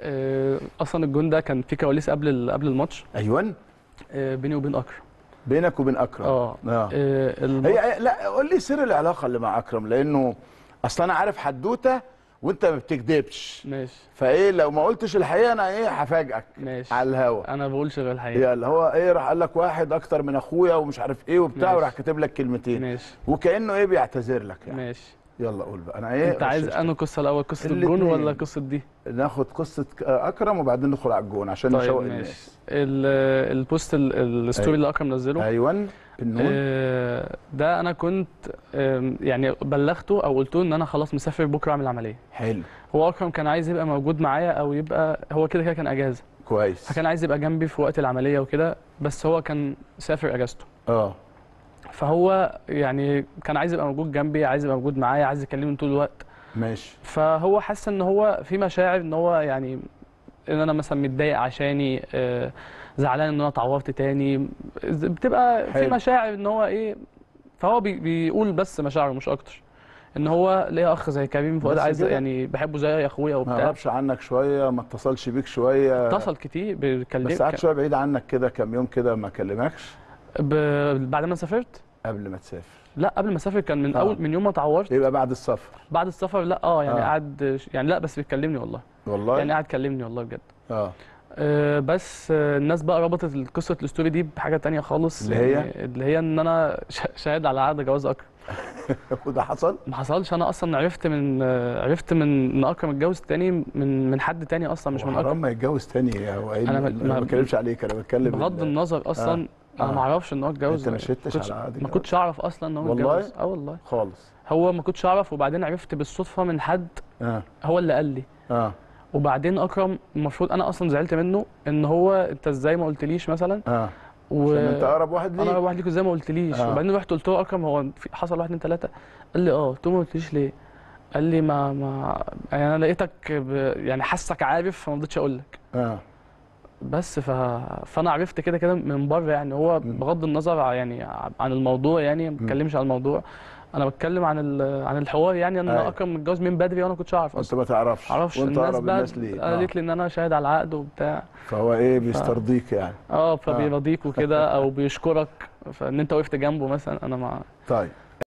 آه، اصلا الجون ده كان في كواليس قبل ال- قبل الماتش ايوه آه، بيني وبين اكرم بينك وبين اكرم اه اه آه، الماتش- هي لا قول لي سر العلاقه اللي مع اكرم لانه اصل انا عارف حدوته وانت ما بتكدبش ماشي فايه لو ما قلتش الحقيقه انا ايه هفاجئك ماشي على الهوا انا بقولش غير الحقيقه يا اللي هو ايه راح قال لك واحد اكتر من اخويا ومش عارف ايه وبتاع ماشي. وراح كاتب لك كلمتين ماشي وكانه ايه بيعتذر لك يعني ماشي يلا قول بقى انا ايه انت عايز غششتك. انه قصه الاول قصه الجون الاتنين. ولا قصه دي ناخد قصه ك- اكرم وبعدين ندخل على الجون عشان طيب نشوق ماشي الناس ال- البوست ال- الستوري أيوة. اللي اكرم نزله ايوه النون آه، ده انا كنت آم، يعني بلغته او قلت له ان انا خلاص مسافر بكره اعمل عمليه حلو هو اكرم كان عايز يبقى موجود معايا او يبقى هو كده كده كان اجازه كويس فكان عايز يبقى جنبي في وقت العمليه وكده بس هو كان سافر اجازته اه فهو يعني كان عايز يبقى موجود جنبي عايز يبقى موجود معايا عايز يكلمني طول الوقت ماشي فهو حس ان هو في مشاعر ان هو يعني ان انا مثلا متضايق عشاني آه، زعلان ان انا اتعورت تاني بتبقى في حلو. مشاعر ان هو ايه فهو بي بيقول بس مشاعره مش اكتر ان هو ليا اخ زي كريم فؤاد بس عايز كده؟ يعني بحبه زي اخويا ما وبتاع غابش عنك شويه ما اتصلش بيك شويه اتصل كتير بيكلم بس قعد شويه بعيد عنك كده كام يوم كده ما كلمكش ب- بعد ما سافرت قبل ما تسافر لا قبل ما اسافر كان من آه. اول من يوم ما اتعورت يبقى بعد السفر بعد السفر لا اه يعني آه. قعد يعني لا بس بيكلمني والله والله يعني قعد كلمني والله بجد اه آه، بس آه، الناس بقى ربطت قصه الستوري دي بحاجه تانية خالص اللي هي؟ يعني اللي هي ان انا ش- شاهد على عقد جواز اكرم وده حصل ما حصلش انا اصلا عرفت من آه، عرفت من ان اكرم اتجوز تاني من من حد تاني اصلا مش من حرام اكرم ما يتجوز تاني هو ايه أنا انا ما- ما ما- بتكلمش عليك انا بتكلم بغض ال- النظر اصلا آه. انا ما اعرفش ان هو اتجوز انت ما شهدتش كنتش- على عقد ما الجواز؟ كنتش اعرف اصلا ان هو والله؟ اتجوز اه والله خالص هو ما كنتش اعرف وبعدين عرفت بالصدفه من حد اه هو اللي قال لي اه وبعدين اكرم المفروض انا اصلا زعلت منه ان هو انت ازاي ما قلتليش مثلا اه و... عشان انت اقرب واحد انا ليه واحد ليكوا زي ما قلتليش آه. وبعدين رحت قلت له اكرم هو في حصل واحد اتنين تلاته قال لي اه قلت له ما قلتليش ليه قال لي ما ما يعني انا لقيتك ب... يعني حاسك عارف فما رضيتش اقول لك اه بس ف... فانا عرفت كده كده من بره يعني هو مم. بغض النظر ع- يعني ع- عن الموضوع يعني ما بتكلمش عن الموضوع انا بتكلم عن ال... عن الحوار يعني ان أيوة. اكرم متجوز من بدري وانا ما كنتش اعرف وانت اصلا ما تعرفش معرفش وانت الناس اقرب بقى الناس ليه آه. قالت لي ان انا شاهد على العقد وبتاع فهو ايه بيسترضيك يعني اه فبيرضيك وكده او بيشكرك فان انت وقفت جنبه مثلا انا ما طيب